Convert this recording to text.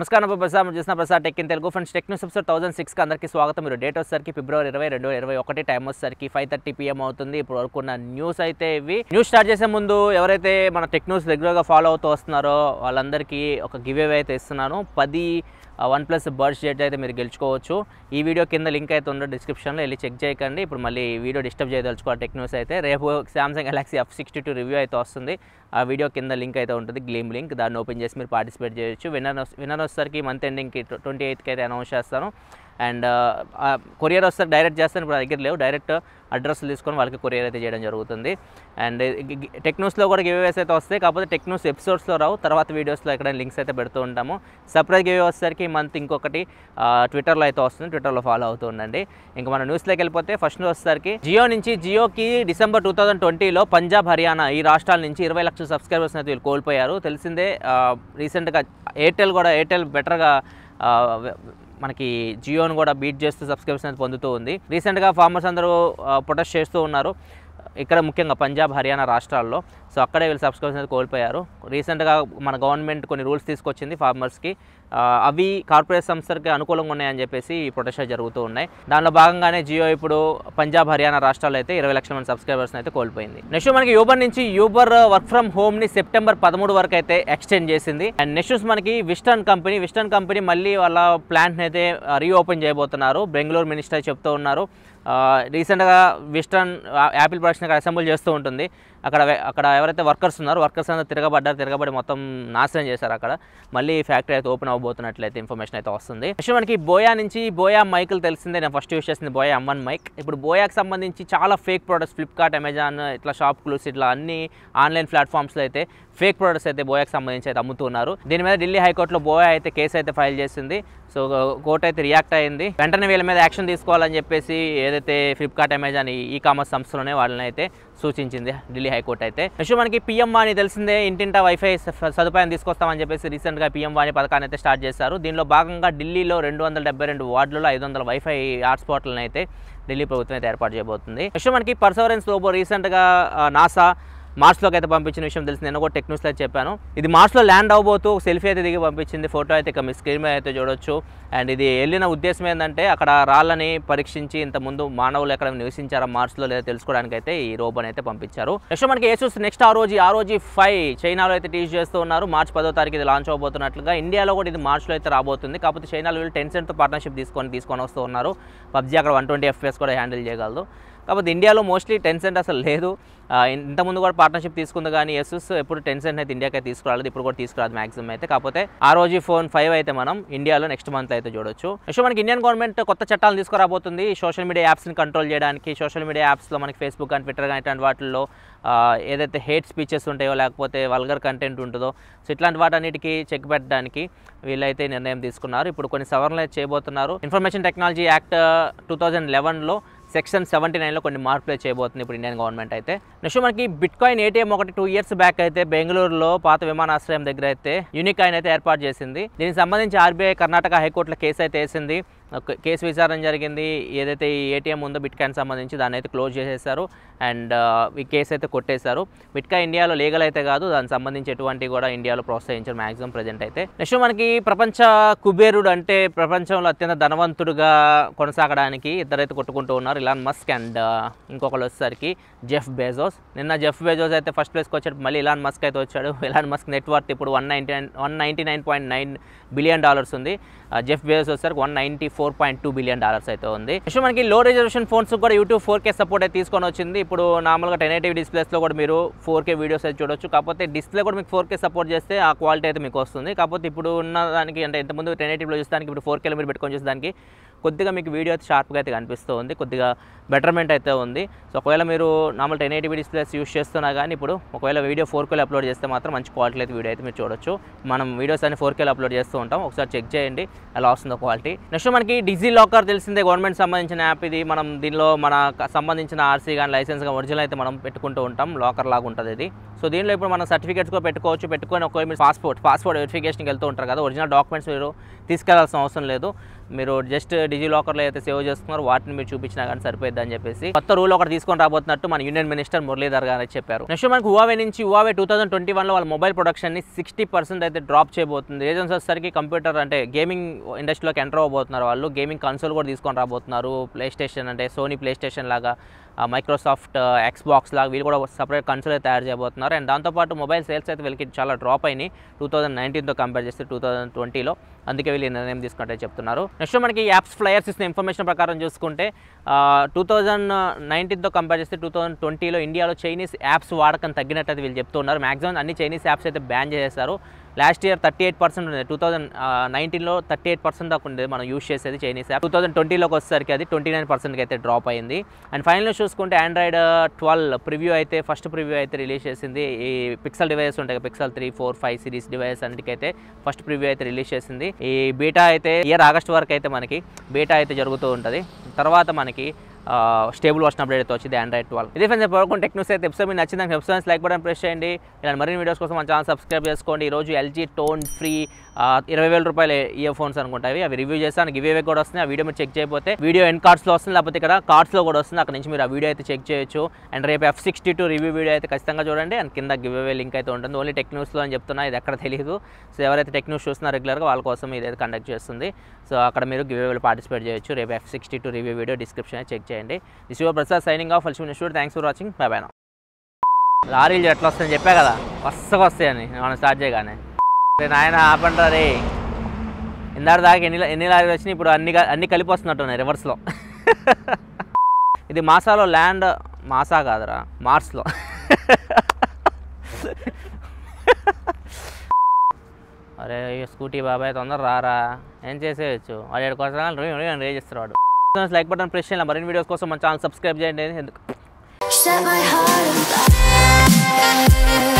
నమస్కారం ప్రసాద్ మీరు చూసిన Prasad tech in Telugu friends tech news episode thousand సిక్స్కి అందరికీ స్వాగతం మీరు డేట్ వచ్చేసరికి ఫిబ్రవరి ఇరవై రెండు ఇరవై ఒకటి టైం వచ్చేసరికి ఫైవ్ థర్టీ పిఎం అవుతుంది ఇప్పుడు వరకు ఉన్న న్యూస్ అయితే ఇవి న్యూస్ స్టార్ట్ చేసే ముందు ఎవరైతే మన టెక్ న్యూస్ రెగ్యులర్గా ఫాలో అవుతూ వస్తున్నారో వాళ్ళందరికీ ఒక గివ్ అవే అయితే ఇస్తున్నాను పది వన్ ప్లస్ బర్డ్స్ జెట్ అయితే మీరు గెలుచుకోవచ్చు ఈ వీడియో కింద లింక్ అయితే ఉందో డిస్క్రిప్షన్లో వెళ్ళి చెక్ చేయకండి ఇప్పుడు మళ్ళీ వీడియో డిస్టర్బ్ చేయదలుచుకోవాలి టెక్ న్యూస్ అయితే రేపు Samsung Galaxy F sixty two review అయితే వస్తుంది ఆ వీడియో కింద లింక్ అయితే ఉంటుంది గ్లీమ్ లింక్ దాన్ని ఓపెన్ చేసి మీరు పార్టిసిపేట్ చేయొచ్చు విన్నర్ విన్నర్ వచ్చేసరికి మంత్ ఎండింగ్కి ట్వంటీ ఎయిత్కి అయితే అనౌన్స్ చేస్తాను అండ్ కొరియర్ వస్తే డైరెక్ట్ చేస్తాను ఇప్పుడు నా దగ్గర లేవు డైరెక్ట్ అడ్రస్ తీసుకొని వాళ్ళకి కొరియర్ అయితే చేయడం జరుగుతుంది అండ్ టెక్నూస్లో కూడా గివేస్ అయితే వస్తాయి కాకపోతే టెక్నూస్ ఎపిసోడ్స్లో రావు తర్వాత వీడియోస్లో ఎక్కడ లింక్స్ అయితే పెడుతూ ఉంటాము సర్ప్రైజ్ గివే వచ్చేసరికి మంత్ ఇంకొకటి ట్విట్టర్లో అయితే వస్తుంది ట్విట్టర్లో ఫాలో అవుతూ ఉండండి ఇంకా మన న్యూస్లోకి వెళ్ళిపోతే ఫస్ట్ వచ్చేసరికి జియో నుంచి జియోకి డిసెంబర్ టూ థౌజండ్ ట్వంటీలో పంజాబ్ హర్యానా ఈ రాష్ట్రాల నుంచి ఇరవై లక్షల సబ్స్క్రైబర్స్ అయితే వీళ్ళు కోల్పోయారు తెలిసిందే రీసెంట్గా ఎయిర్టెల్ కూడా ఎయిర్టెల్ బెటర్గా మనకి జియోను కూడా బీట్ చేస్తూ సబ్స్క్రిప్షన్ అనేది పొందుతూ ఉంది రీసెంట్గా ఫార్మర్స్ అందరూ ప్రొటెస్ట్ చేస్తూ ఉన్నారు ఇక్కడ ముఖ్యంగా పంజాబ్ హర్యానా రాష్ట్రాల్లో సో అక్కడే వీళ్ళు సబ్స్క్రిప్షన్ అనేది కోల్పోయారు రీసెంట్గా మన గవర్నమెంట్ కొన్ని రూల్స్ తీసుకొచ్చింది ఫార్మర్స్కి అవి కార్పొరేట్ సంస్థలకి అనుకూలంగా ఉన్నాయని చెప్పేసి ఈ ప్రొటెస్ట్ జరుగుతూ ఉన్నాయి దానిలో భాగంగానే జియో ఇప్పుడు పంజాబ్ హర్యానా రాష్ట్రాల్లో అయితే ఇరవై లక్షల మంది సబ్స్క్రైబర్స్ అయితే కోల్పోయింది నెక్స్ట్ మనకి యూబర్ నుంచి యూబర్ వర్క్ ఫ్రమ్ హోమ్ ని సెప్టెంబర్ పదమూడు వరకు అయితే ఎక్స్టెండ్ చేసింది అండ్ నెక్స్ట్ మనకి విస్టర్న్ కంపెనీ విస్టర్న్ కంపెనీ మళ్ళీ వాళ్ళ ప్లాంట్ అయితే రీఓపెన్ చేయబోతున్నారు బెంగళూరు మినిస్టర్ చెప్తూ ఉన్నారు రీసెంట్గా విస్టర్న్ యాపిల్ ప్రొడక్షన్ అక్కడ అసెంబుల్ చేస్తూ ఉంటుంది అక్కడ అక్కడ ఎవరైతే వర్కర్స్ ఉన్నారో వర్కర్స్ అందరూ తిరగబడ్డారు తిరగబడి మొత్తం నాశనం చేశారు అక్కడ మళ్ళీ ఫ్యాక్టరీ అయితే ఓపెన్ అవ్వబోతున్నట్లయితే ఇన్ఫర్మేషన్ అయితే వస్తుంది నెక్స్ట్ మనకి బోయా నుంచి బోయా మైకులు తెలిసిందే నేను ఫస్ట్ యూస్ చేసింది బోయా ఎం వన్ మైక్ ఇప్పుడు బోయాకి సంబంధించి చాలా ఫేక్ ప్రొడక్ట్స్ ఫ్లిప్కార్ట్ అమెజాన్ ఇట్లా షాప్ క్లూస్ ఇట్లా అన్ని ఆన్లైన్ ప్లాట్ఫామ్స్లో అయితే ఫేక్ ప్రొడక్ట్స్ అయితే బోయాకి సంబంధించి అయితే అమ్ముతున్నారు దీని మీద ఢిల్లీ హైకోర్టులో బోయా అయితే కేసు అయితే ఫైల్ చేసింది సో కోర్టు అయితే రియాక్ట్ అయింది వెంటనే వీళ్ళ మీద యాక్షన్ తీసుకోవాలని చెప్పేసి ఏదైతే ఫ్లిప్కార్ట్ అమెజాన్ ఈ కామర్స్ సంస్థలోనే వాళ్ళని అయితే సూచించింది ఢిల్లీ హైకోర్టు అయితే నెక్స్ట్ మనకి పిఎం వాణి తెలిసిందే ఇంటింటా వైఫై సదుపాయం తీసుకొస్తామని చెప్పేసి రీసెంట్గా పిఎం వాణి పథకాన్ని అయితే స్టార్ట్ చేశారు దీనిలో భాగంగా ఢిల్లీలో రెండు వందల డెబ్బై రెండు వార్డులలో ఐదు వందల వైఫై హాట్స్పాట్లను అయితే ఢిల్లీ ప్రభుత్వం అయితే ఏర్పాటు చేయబోతుంది నెక్స్ట్ మనకి పర్సవరెన్స్ రోబో రీసెంట్గా నాసా మార్స్లోకి అయితే పంపించిన విషయం తెలిసింది నేను కూడా టెక్నూస్లో అయితే చెప్పాను ఇది మార్స్లో ల్యాండ్ అవబోతూ సెల్ఫీ అయితే దిగి పంపించింది ఫోటో అయితే ఇక మీ స్క్రీన్ మీద అయితే చూడొచ్చు అండ్ ఇది వెళ్ళిన ఉద్దేశం ఏంటంటే అక్కడ రాళ్ళని పరీక్షించి ఇంతకుముందు మానవులు ఎక్కడ నివసించారా మార్స్లో లేదా తెలుసుకోవడానికి అయితే ఈ రోబోని అయితే పంపించారు నెక్స్ట్ మనకి ఏసూస్ నెక్స్ట్ ఆ రోజు ఆ రోజు ఫైవ్ చైనాలో అయితే టీచ్ చేస్తూ ఉన్నారు మార్చ్ పదో తారీఖు ఇది లాంచ్ అవబోతున్నట్లుగా ఇండియాలో కూడా ఇది మార్చ్లో అయితే రాబోతుంది కాకపోతే చైనాలో వీళ్ళు టెన్సెంట్తో పార్ట్నర్షిప్ తీసుకొని తీసుకొని వస్తూ ఉన్నారు పబ్జీ అక్కడ వన్ ట్వంటీ ఎఫ్ఎస్ కూడా హ్యాండిల్ చేయగలదు కాకపోతే ఇండియాలో మోస్ట్లీ టెన్సెంట్ అసలు లేదు ఇంతకుముందు కూడా పార్ట్నర్షిప్ తీసుకుంది కానీ ఎస్ఎస్ ఎప్పుడు టెన్సెంట్ అయితే ఇండియాకి అయితే తీసుకురాలేదు ఇప్పుడు కూడా తీసుకురాదు మాక్సిమం అయితే కాకపోతే ఆ రోజు ఫోన్ ఫైవ్ అయితే మనం ఇండియాలో నెక్స్ట్ మంత్ అయితే చూడొచ్చు నెక్స్ట్ మనకి ఇండియన్ గవర్నమెంట్ కొత్త చట్టాలు తీసుకురాబోతుంది సోషల్ మీడియా యాప్స్ని కంట్రోల్ చేయడానికి సోషల్ మీడియా యాప్స్లో మనకి ఫేస్బుక్ కానీ ట్విట్టర్ కానీ ఇట్లాంటి వాటిల్లో ఏదైతే హేట్ స్పీచెస్ ఉంటాయో లేకపోతే వల్గర్ కంటెంట్ ఉంటుందో సో ఇట్లాంటి వాటన్నిటికీ చెక్ పెట్టడానికి వీళ్ళైతే నిర్ణయం తీసుకున్నారు ఇప్పుడు కొన్ని సవరణలు అయితే చేయబోతున్నారు information technology act two thousand లెవెన్లో సెక్షన్ సెవెంటీ నైన్లో కొన్ని మార్పులు చేయబోతుంది ఇప్పుడు ఇండియన్ గవర్నమెంట్ అయితే నెక్స్ట్ మనకి బిట్ కాయిన్ ఏటీఎం ఒకటి టూ ఇయర్స్ బ్యాక్ అయితే బెంగళూరులో పాత విమానాశ్రయం దగ్గర అయితే యూనిక్ కాయిన్ అయితే ఏర్పాటు చేసింది దీనికి సంబంధించి ఆర్బీఐ కర్ణాటక హైకోర్టులో కేసు అయితే వేసింది కేసు విచారణ జరిగింది ఏదైతే ఈ ఏటీఎం ఉందో బిట్ కాయిన్ సంబంధించి దాన్ని అయితే క్లోజ్ చేసేసారు అండ్ ఈ కేసు అయితే కొట్టేశారు బిట్ కాయిన్ ఇండియాలో లీగల్ అయితే కాదు దానికి సంబంధించి ఎటువంటి కూడా ఇండియాలో ప్రోత్సహించారు మాక్సిమం ప్రజెంట్ అయితే నెక్స్ట్ మనకి ప్రపంచ కుబేరుడు అంటే ప్రపంచంలో అత్యంత ధనవంతుడుగా కొనసాగడానికి ఇద్దరైతే కొట్టుకుంటూ ఉన్నారు ఇలాన్ మస్క్ అండ్ ఇంకొకరు వచ్చేసరికి జెఫ్ బేజోస్ నిన్న జెఫ్ బేజోస్ అయితే ఫస్ట్ ప్లేస్కి వచ్చాడు మళ్ళీ ఇలాన్ మస్క్ అయితే వచ్చాడు ఇలాన్ మస్క్ నెట్వర్త్ ఇప్పుడు one ninety nine one ninety nine point nine billion dollars ఉంది జెఫ్ బేజోస్ వచ్చేసరికి one ninety four point two billion dollars అయితే ఉంది నెక్స్ట్ మనకి లో రిజర్వేషన్ ఫోన్స్ కూడా యూట్యూబ్ ఫోర్ కే సపోర్ట్ అయితే తీసుకొని వచ్చింది ఇప్పుడు నార్మల్గా టెన్ ఎయిటీ డిస్ప్లేస్లో కూడా మీరు ఫోర్ కే వీడియోస్ అయితే చూడొచ్చు కాకపోతే డిస్ప్లే కూడా మీకు ఫోర్ కే సపోర్ట్ చేస్తే ఆ క్వాలిటీ అయితే మీకు వస్తుంది కాకపోతే ఇప్పుడు ఉన్న దానికి అంటే ఇంతకుముందు టెన్ ఎయిటీలో చూస్తానికి ఇప్పుడు ఫోర్ కేలో మీరు పెట్టుకొని చూసేదానికి కొద్దిగా మీకు వీడియో అయితే షార్ప్గా అయితే కనిపిస్తూ ఉంది కొద్దిగా బెటర్మెంట్ అయితే ఉంది సో ఒకవేళ మీరు normal ten eighty displays use చేస్తున్నా కానీ ఇప్పుడు ఒకవేళ వీడియో ఫోర్ కేలో అప్లోడ్ చేస్తే మాత్రం మంచి క్వాలిటీ అయితే వీడియో అయితే మీరు చూడొచ్చు మనం వీడియోస్ అన్ని ఫోర్ కేలో అప్లోడ్ చేస్తూ ఉంటాం ఒకసారి చెక్ చేయండి ఎలా వస్తుందో క్వాలిటీ నెక్స్ట్ మనకి డిజీ లాకర్ తెలిసిందే గవర్నమెంట్ సంబంధించిన యాప్ ఇది మనం దీనిలో మన సంబంధించిన ఆర్సీ కానీ లైసెన్స్ కానీ ఒరిజినల్ అయితే మనం పెట్టుకుంటూ ఉంటాం లాకర్ లాగా ఉంటుంది ఇది సో దీనిలో ఇప్పుడు మనం సర్టిఫికేట్స్ కూడా పెట్టుకోవచ్చు పెట్టుకొని ఒకవేళ మీరు పాస్పోర్ట్ పాస్పోర్ట్ వెరిఫికేషన్కి వెళ్తూ ఉంటారు కదా ఒరిజినల్ డాక్యుమెంట్స్ మీరు తీసుకెళ్లాల్సిన అవసరం లేదు మీరు జస్ట్ డిజీ లాకర్లో అయితే సేవ్ చేసుకున్నారో వాటిని మీరు చూపించినా కానీ సరిపోద్ది అని చెప్పేసి కొత్త రూల్ ఒకటి తీసుకొని రాబోతున్నట్టు మన యూనియన్ మినిస్టర్ మురళీధర్ గారు అయితే చెప్పారు నెక్స్ట్ మనకు హువావే నుంచి హువావే టూ థౌసండ్ ట్వంటీ వన్లో వాళ్ళ మొబైల్ ప్రొడక్షన్ని సిక్స్టీ పర్సెంట్ అయితే డ్రాప్ చేయబోతుంది రీజన్స్ వచ్చేసరికి కంప్యూటర్ అంటే గేమింగ్ ఇండస్ట్రీలోకి ఎంటర్ అవబోతున్నారు వాళ్ళు గేమింగ్ కన్సోల్ కూడా తీసుకొని రాబోతున్నారు ప్లే స్టేషన్ అంటే సోనీ ప్లే స్టేషన్ లాగా మైక్రోసాఫ్ట్ ఎక్స్బాక్స్ లాగా వీళ్ళు కూడా సపరేట్ కన్సోల్ అయితే తయారు చేయబోతున్నారు అండ్ దాంతోపాటు మొబైల్ సేల్స్ అయితే వీళ్ళకి చాలా డ్రాప్ అయినాయి టూ థౌసండ్ నైన్టీన్తో కంపేర్ చేస్తే టూ థౌసండ్ ట్వంటీలో అందుకే వీళ్ళు ఈ నిర్ణయం తీసుకుంటే చెప్తున్నారు నెక్స్ట్ మనకి యాప్స్ ఫ్లయర్స్ ఇస్తున్న ఇన్ఫర్మేషన్ ప్రకారం చూసుకుంటే టూ థౌజండ్ నైన్టీన్తో కంపేర్ చేస్తే టూ థౌసండ్ ట్వంటీలో ఇండియాలో చైనీస్ యాప్స్ వాడకం తగ్గినట్టు అయితే వీళ్ళు చెప్తున్నారు మాక్సిమం అన్ని చైనీస్ యాప్స్ అయితే బ్యాన్ చేసేస్తారు last year thirty eight percent ఉంది టూ థౌసండ్ నైన్టీన్లో థర్టీ ఎయిట్ పర్సెంట్ దాకా ఉండేది మనం యూస్ చేసేది చైనీస్ యాప్ టూ థౌసండ్ ట్వంటీలోకి వచ్చేసరికి అది ట్వంటీ నైన్ పర్సెంట్కి అయితే డ్రాప్ అయింది అండ్ ఫైనల్ చూసుకుంటే ఆండ్రాయిడ్ ట్వెల్వ్ ప్రివ్యూ అయితే ఫస్ట్ ప్రివ్యూ అయితే రిలీజ్ చేసింది ఈ పిక్సెల్ డివైస్ ఉంటాయి Pixel three four five series device అన్నిటికైతే ఫస్ట్ ప్రివ్యూ అయితే రిలీజ్ చేసింది ఈ బీటా అయితే ఇయర్ ఆగస్ట్ వరకు అయితే మనకి బీటా అయితే జరుగుతూ ఉంటుంది తర్వాత మనకి స్టేబుల్ వర్షన్ అప్డేట్ అయితే వచ్చింది ఆండ్రాయిడ్ ట్వెల్వ్ ఇదే ఫ్రెండ్స్ పడుకుని టెక్నిక్స్ అయితే ఎపిసోడ్ మీకు నచ్చింది ఎపిసోడ్స్ లైక్ బటన్ ప్రెస్ చేయండి ఇలాంటి మరిన్ని వీడియోస్ కోసం మన ఛానల్ సబ్స్క్రైబ్ చేసుకోండి ఈరోజు ఎల్జీ టోన్ ఫ్రీ ఇరవై వేల రూపాయల ఇయర్ ఫోన్స్ అనుకుంటాయి అవి రివ్యూ చేస్తాను గివ్ అవే కూడా వస్తుంది ఆ వీడియో మీరు చెక్ చేయకపోతే వీడియో ఎండ్ కార్డ్స్లో వస్తుంది లేకపోతే ఇక్కడ కార్డ్స్లో కూడా వస్తుంది అక్కడ నుంచి మీరు ఆ వీడియో అయితే చెక్ చేయొచ్చు అండ్ రేపు F sixty two review video అయితే ఖచ్చితంగా చూడండి అండ్ కింద గివ్ అవే లింక్ అయితే ఉంటుంది ఓన్లీ టెక్ న్యూస్లో అని చెప్తున్నా ఇది ఎక్కడ తెలియదు సో ఎవరైతే టెక్ న్యూస్ చూస్తున్నారో రెగ్యులర్గా వాళ్ళ కోసం ఇది కండక్ట్ చేస్తుంది సో అక్కడ మీరు గివ్ అవేలో పార్టిసిపేట్ చేయొచ్చు రేపు F sixty two review video description check చేయండి this your Prasad signing off ఫల్షూన్ స్టూడ్ thanks for watching bye bye లారీలు ఎట్లా వస్తాయని చెప్పా కదా వస్తగా వస్తాయని మనం స్టార్ట్ చేయగానే రే నాయన ఆపండ్రా రే ఇందాక దాకా ఎన్ని ఎన్ని లారీలు వచ్చినాయి ఇప్పుడు అన్ని క- అన్ని కలిపి వస్తున్నట్టున్నాయి రివర్స్లో ఇది మాసాలో ల్యాండ్ మాసా కాదురా మార్స్లో అరే ఈ స్కూటీ బాబాయ్ తొందర రారా ఏం చేసేయచ్చు వాడు ఏడు కోసం రేజ్ ఇస్తాడు వాడు లైక్ బటన్ ప్రెస్ చేయాలి మరిన్ని వీడియోస్ కోసం మన ఛానల్ సబ్స్క్రైబ్ చేయండి ఎందుకు Set my heart on fire.